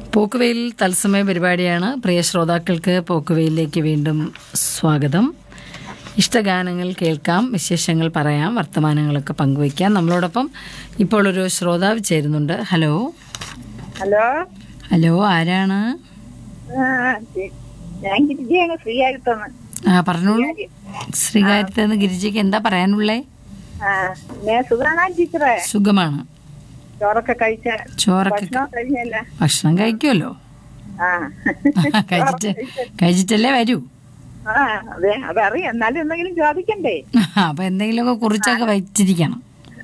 പോക്കുവെയിൽ തത്സമയ പരിപാടിയാണ് പ്രിയ ശ്രോതാക്കൾക്ക് പോക്കുവെയിലേക്ക് വീണ്ടും സ്വാഗതം ഇഷ്ടഗാനങ്ങൾ കേൾക്കാം വിശേഷങ്ങൾ പറയാം വർത്തമാനങ്ങളൊക്കെ പങ്കുവയ്ക്കാം നമ്മളോടൊപ്പം ഇപ്പോൾ ഒരു ശ്രോതാവ് ചേരുന്നുണ്ട് ഹലോ ഹലോ ഹലോ ആരാണ് ആ, ശരി. ഞാൻ ഗിരിജയാണ് ഫ്രീ ആയിട്ടൊന്ന് ആ പറഞ്ഞോളൂ ശ്രീകാര്യത്ത് നിന്ന് ഗിരിജയ്ക്ക് എന്താ പറയാനുള്ളേ ആ ഞാൻ സുഖാണാ ടീച്ചറെ സുഖമാണ് ചോറൊക്കെ കഴിച്ച ചോറൊക്കെ ഭക്ഷണം കഴിഞ്ഞല്ല ഭക്ഷണം കഴിക്കുമല്ലോ ആ കഴിച്ചിട്ട് കഴിച്ചിട്ടല്ലേ വരൂ ആ അതെ അതറിയാം എന്നാലും എന്തെങ്കിലും ചോദിക്കണ്ടേ അപ്പൊ എന്തെങ്കിലുമൊക്കെ കുറിച്ചൊക്കെ വെച്ചിരിക്കണം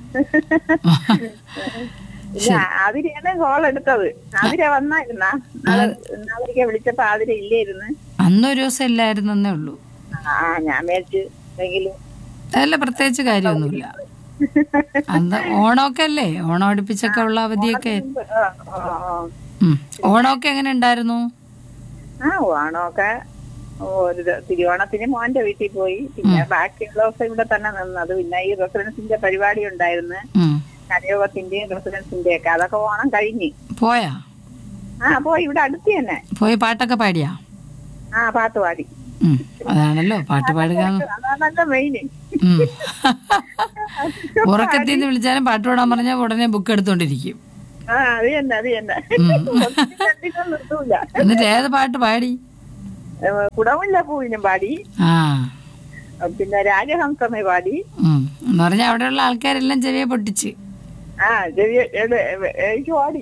ഇല്ല ആതിരയാണ് കോൾ എടുത്തത് ആതിര വന്നായിരുന്ന നാളെ വിളിച്ചപ്പോ ആതിര ഇല്ലായിരുന്നു അന്നൊരു ദിവസം ഇല്ലായിരുന്നേ ഉള്ളൂ ആ ഞാൻ മേടിച്ച് എന്തെങ്കിലും അതല്ല പ്രത്യേകിച്ച് കാര്യമൊന്നുമില്ല അന്ന് ഓണമൊക്കെ അല്ലേ ഓണം അടുപ്പിച്ചൊക്കെ ഉള്ള അവധിയൊക്കെ ആ, ആ, ആ. ഉം. ഓണമൊക്കെ എങ്ങനെ ഉണ്ടായിരുന്നു ആ ഓണമൊക്കെ ഒരു ദ- തിരുവോണത്തിന് മോന്റെ വീട്ടിൽ പോയി പിന്നെ ബാക്കിയുള്ള ദിവസം ഇവിടെ തന്നെ നിന്നത് പിന്നെ ഈ റെസിഡൻസിന്റെ പരിപാടി ഉണ്ടായിരുന്നു ഉം. കരയോഗത്തിന്റെയും റെസിഡൻസിന്റെ ഒക്കെ അതൊക്കെ ഓണം കഴിഞ്ഞ് പോയാ ആ പോയി ഇവിടെ അടുത്ത് തന്നെ പോയി പാട്ടൊക്കെ പാടിയാ ആ പാട്ട് പാടി ഉം. അതാണല്ലോ പാട്ട് പാടുക അതാണല്ലോ മെയിന് ഉം. ഉറക്കത്തിൽ നിന്ന് വിളിച്ചാലും പാട്ട് പാടാൻ പറഞ്ഞാൽ ഉടനെ ബുക്ക് എടുത്തോണ്ടിരിക്കും ആ അത് തന്നെ അത് തന്നെ ഒത്തിരി കണ്ടിട്ടൊന്നും നിർത്തൂല എന്നിട്ട് ഏത് പാട്ട് പാടി ഏ, കുടമുല്ല പൂവിനും പാടി ആ പിന്നെ രാജഹംസമേ പാടി ഉം. എന്ന് പറഞ്ഞാൽ അവിടെയുള്ള ആൾക്കാരെല്ലാം ചെവിയെ പൊട്ടിച്ച് ആ ചെറിയ എനിക്ക് പാടി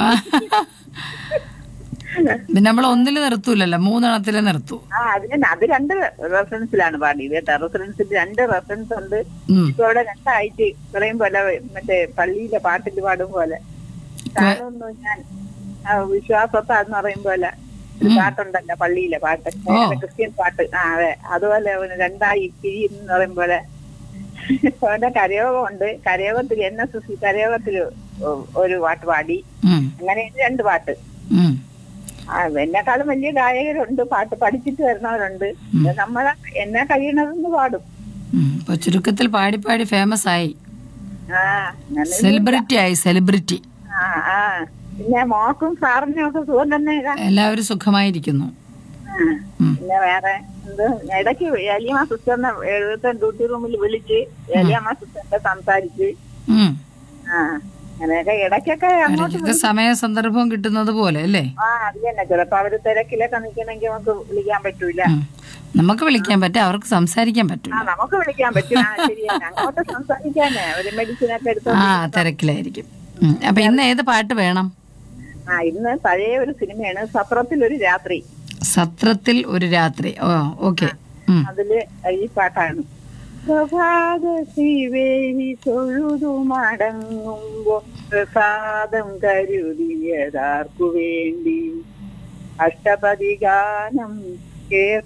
പിന്നെ നമ്മൾ ഒന്നിൽ നിർത്തൂലല്ലോ മൂന്നെണ്ണത്തിലെ നിർത്തൂ ആ അത് തന്നെ അത് രണ്ട് റെഫറൻസിലാണ് പാടിയത് കേട്ടോ റെഫറൻസിൽ രണ്ട് റെഫറൻസ് ഉണ്ട് ഉം. ഇപ്പൊ അവിടെ രണ്ടായിട്ട് പറയും പോലെ മറ്റേ പള്ളിയിലെ പാട്ടിൽ പാടും പോലെ കാണുന്നു ഞാൻ ആ, വിശ്വാസത്താന്ന് പറയും പോലെ ഒരു പാട്ടുണ്ടല്ലോ പള്ളിയിലെ പാട്ട് ക്രിസ്ത്യൻ പാട്ട് ആ അതെ അതുപോലെ അവന് രണ്ടായി പിരി എന്ന് പറയും പോലെ അവന്റെ കരയോഗം ഉണ്ട് കരയോഗത്തിൽ എൻ എസ് എസ് കരയോഗത്തിൽ ഒരു പാട്ട് പാടി ഉം. അങ്ങനെ രണ്ട് പാട്ട് ഉം. ആ എന്നെക്കാളും വലിയ ഗായകരുണ്ട് പാട്ട് പഠിച്ചിട്ട് വരുന്നവരുണ്ട് നമ്മളെ എന്നെ കഴിയണതെന്ന് പാടും ഉം. ഇപ്പൊ ചുരുക്കത്തിൽ പാടി പാടി ഫേമസ് ആയി ആ അങ്ങനെ സെലിബ്രിറ്റി ആയി സെലിബ്രിറ്റി ആ ആ പിന്നെ മോക്കും സാറിനും ഒക്കെ സുഖം തന്നെ എല്ലാവരും സുഖമായിരിക്കുന്നു ഉം. പിന്നെ വേറെ എന്ത് ഇടയ്ക്ക് ഏലിയമ്മ സിസ്റ്ററിനെ എഴുപത്തി ഡ്യൂട്ടി റൂമിൽ വിളിച്ച് ഏലിയമ്മ സിസ്റ്ററിന്റെ സംസാരിച്ച് ഉം. ആ അങ്ങനെയൊക്കെ ഇടയ്ക്കൊക്കെ അങ്ങോട്ട് ഇടയ്ക്കൊക്കെ സമയ സന്ദർഭവും കിട്ടുന്നത് പോലെ അല്ലേ ആ അത് തന്നെ ചിലപ്പോ അവര് തിരക്കിലൊക്കെ നിൽക്കണമെങ്കിൽ നമുക്ക് വിളിക്കാൻ പറ്റൂല ഉം. നമുക്ക് വിളിക്കാൻ പറ്റും അവർക്ക് സംസാരിക്കാൻ ആ പറ്റില്ല നമുക്ക് വിളിക്കാൻ പറ്റും ആ ശരിയാണ് അങ്ങോട്ട് സംസാരിക്കാനേ ഒരു മെഡിസിനൊക്കെ എടുത്ത് ആ തിരക്കിലായിരിക്കും ഉം. അപ്പൊ ഇന്ന് ഏത് പാട്ട് വേണം ആ ഇന്ന് പഴയ ഒരു സിനിമയാണ് സത്രത്തിൽ ഒരു രാത്രി സത്രത്തിൽ ഒരു രാത്രി ഓ ഓക്കെ അതില് ഈ പാട്ടാണ് പ്രഭാത ശിവേരി തൊഴുതു മടങ്ങുമ്പോ പ്രസാദം കരുതിയതാർക്കു വേണ്ടി അഷ്ടപതി ഗാനം കേൾക്ക